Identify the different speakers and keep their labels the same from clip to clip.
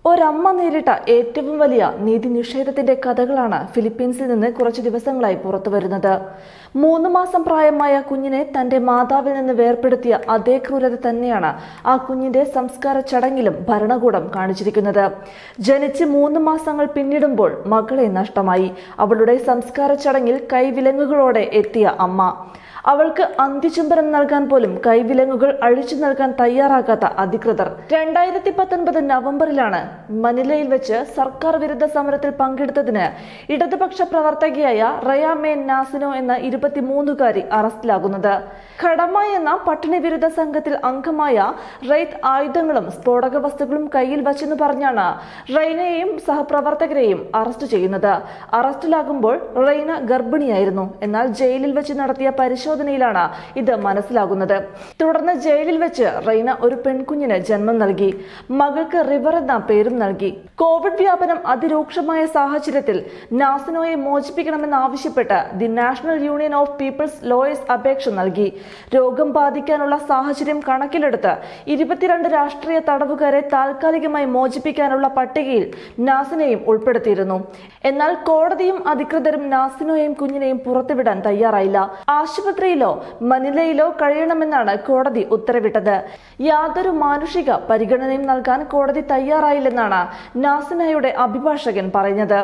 Speaker 1: ഒരമ്മ നേരിട്ട ഏറ്റവും വലിയ നീതി നിഷേധത്തിന്റെ കഥകളാണ് ഫിലിപ്പീൻസിൽ നിന്ന് കുറച്ചു ദിവസങ്ങളായി പുറത്തുവരുന്നത് മൂന്ന് മാസം പ്രായമായ കുഞ്ഞിനെ തന്റെ മാതാവിൽ നിന്ന് വേർപെടുത്തിയ അതേ ക്രൂരത തന്നെയാണ് ആ കുഞ്ഞിന്റെ സംസ്കാര ചടങ്ങിലും ഭരണകൂടം കാണിച്ചിരിക്കുന്നത് ജനിച്ച് മൂന്ന് മാസങ്ങൾ പിന്നിടുമ്പോൾ മകളെ നഷ്ടമായി അവളുടെ സംസ്കാര ചടങ്ങിൽ കൈവിലങ്ങുകളോടെ എത്തിയ അമ്മ അവൾക്ക് അന്ത്യചുംബനം നൽകാൻ പോലും കൈവിലങ്ങുകൾ അഴിച്ചു നൽകാൻ തയ്യാറാകാത്ത അധികൃതർ രണ്ടായിരത്തി പത്തൊൻപത് നവംബറിലാണ് മനിലയിൽ വെച്ച് സർക്കാർ വിരുദ്ധ സമരത്തിൽ പങ്കെടുത്തതിന് ഇടതുപക്ഷ പ്രവർത്തകയായ റയാമേ നാസിനോ എന്ന ഇരുപത്തിമൂന്നുകാരി അറസ്റ്റിലാകുന്നത് ഖടമ എന്ന പട്ടിണി വിരുദ്ധ സംഘത്തിൽ അംഗമായ റെയ്ത്ത് ആയുധങ്ങളും സ്ഫോടക വസ്തുക്കളും കയ്യിൽ വച്ചെന്ന് പറഞ്ഞാണ് റെയ്നയെയും സഹപ്രവർത്തകരെയും അറസ്റ്റ് ചെയ്യുന്നത് അറസ്റ്റിലാകുമ്പോൾ റെയ്ന ഗർഭിണിയായിരുന്നു എന്നാൽ ജയിലിൽ വെച്ച് നടത്തിയ പരിശോധനയിലാണ് ഇത് മനസ്സിലാകുന്നത് തുടർന്ന് ജയിലിൽ വെച്ച് റെയ്ന ഒരു പെൺകുഞ്ഞിന് ജന്മം നൽകി മകൾക്ക് റിവർ എന്ന പേരും നൽകി കോവിഡ് വ്യാപനം അതിരൂക്ഷമായ സാഹചര്യത്തിൽ നാസിനോയെ മോചിപ്പിക്കണമെന്നാവശ്യപ്പെട്ട് the national union of people's lawyers അപേക്ഷ നൽകി രോഗം ബാധിക്കാനുള്ള സാഹചര്യം കണക്കിലെടുത്ത് ഇരുപത്തിരണ്ട് രാഷ്ട്രീയ തടവുകാരെ താൽക്കാലികമായി മോചിപ്പിക്കാനുള്ള പട്ടികയിൽ നാസിനെയും ഉൾപ്പെടുത്തിയിരുന്നു എന്നാൽ കോടതിയും അധികൃതരും നാസിനോയെയും കുഞ്ഞിനെയും പുറത്തുവിടാൻ തയ്യാറായില്ല ആശുപത്രിയിലോ മനിലയിലോ കഴിയണമെന്നാണ് കോടതി ഉത്തരവിട്ടത് യാതൊരു മാനുഷിക പരിഗണനയും നൽകാൻ കോടതി തയ്യാറായില്ലെന്നാണ് നാസിനയുടെ അഭിഭാഷകൻ പറഞ്ഞത്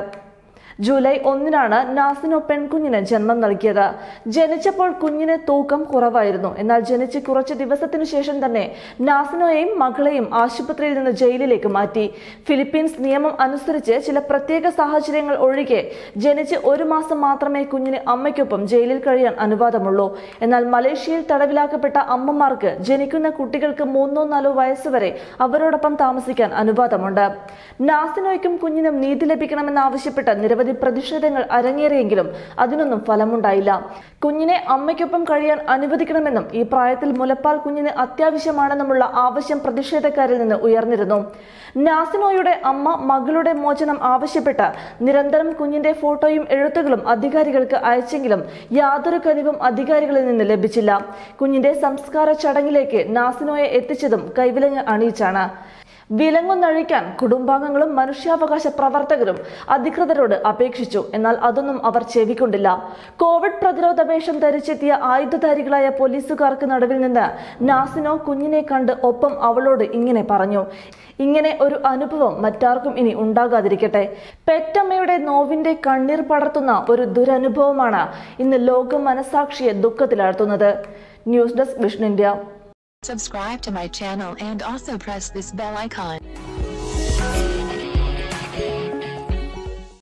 Speaker 1: ജൂലൈ ഒന്നിനാണ് നാസിനോ പെൺകുഞ്ഞിന് ജന്മം നൽകിയത് ജനിച്ചപ്പോൾ കുഞ്ഞിന് തൂക്കം കുറവായിരുന്നു എന്നാൽ ജനിച്ച് കുറച്ച് ദിവസത്തിനു ശേഷം തന്നെ നാസിനോയെയും മകളെയും ആശുപത്രിയിൽ നിന്ന് ജയിലിലേക്ക് മാറ്റി ഫിലിപ്പീൻസ് നിയമം അനുസരിച്ച് ചില പ്രത്യേക സാഹചര്യങ്ങൾ ഒഴികെ ജനിച്ച് ഒരു മാസം മാത്രമേ കുഞ്ഞിന് അമ്മയ്ക്കൊപ്പം ജയിലിൽ കഴിയാൻ അനുവാദമുള്ളൂ എന്നാൽ മലേഷ്യയിൽ തടവിലാക്കപ്പെട്ട അമ്മമാർക്ക് ജനിക്കുന്ന കുട്ടികൾക്ക് മൂന്നോ നാലോ വയസ്സുവരെ അവരോടൊപ്പം താമസിക്കാൻ അനുവാദമുണ്ട് നാസിനോയ്ക്കും കുഞ്ഞിനും നീതി ലഭിക്കണമെന്നാവശ്യപ്പെട്ട് നിരവധി പ്രതിഷേധങ്ങൾ അരങ്ങേറിയെങ്കിലും അതിനൊന്നും ഫലമുണ്ടായില്ല കുഞ്ഞിനെ അമ്മയ്ക്കൊപ്പം കഴിയാൻ അനുവദിക്കണമെന്നും ഈ പ്രായത്തിൽ മുലപ്പാൽ കുഞ്ഞിന് അത്യാവശ്യമാണെന്നുമുള്ള ആവശ്യം പ്രതിഷേധക്കാരിൽ നിന്ന് ഉയർന്നിരുന്നു നാസിനോയുടെ അമ്മ മകളുടെ മോചനം ആവശ്യപ്പെട്ട് നിരന്തരം കുഞ്ഞിന്റെ ഫോട്ടോയും എഴുത്തുകളും അധികാരികൾക്ക് അയച്ചെങ്കിലും യാതൊരു കനിവും അധികാരികളിൽ നിന്ന് ലഭിച്ചില്ല കുഞ്ഞിന്റെ സംസ്കാര ചടങ്ങിലേക്ക് നാസിനോയെ എത്തിച്ചതും കൈവിലങ്ങ് അണിയിച്ചാണ് വിലങ്ങൊന്നഴിക്കാൻ കുടുംബാംഗങ്ങളും മനുഷ്യാവകാശ പ്രവർത്തകരും അധികൃതരോട് അപേക്ഷിച്ചു എന്നാൽ അതൊന്നും അവർ ചെവിക്കൊണ്ടില്ല കോവിഡ് പ്രതിരോധ വേഷം ധരിച്ചെത്തിയ ആയുധധാരികളായ പോലീസുകാർക്ക് നടുവിൽ നിന്ന് നാസിനോ കുഞ്ഞിനെ കണ്ട് ഒപ്പം അവളോട് ഇങ്ങനെ പറഞ്ഞു ഇങ്ങനെ ഒരു അനുഭവം മറ്റാർക്കും ഇനി ഉണ്ടാകാതിരിക്കട്ടെ പെറ്റമ്മയുടെ നോവിന്റെ കണ്ണീർ പടർത്തുന്ന ഒരു ദുരനുഭവമാണ് ഇന്ന് ലോക മനസാക്ഷിയെ ദുഃഖത്തിലാഴ്ത്തുന്നത് news desk Vishnu India
Speaker 2: Subscribe to my channel and also press this bell icon.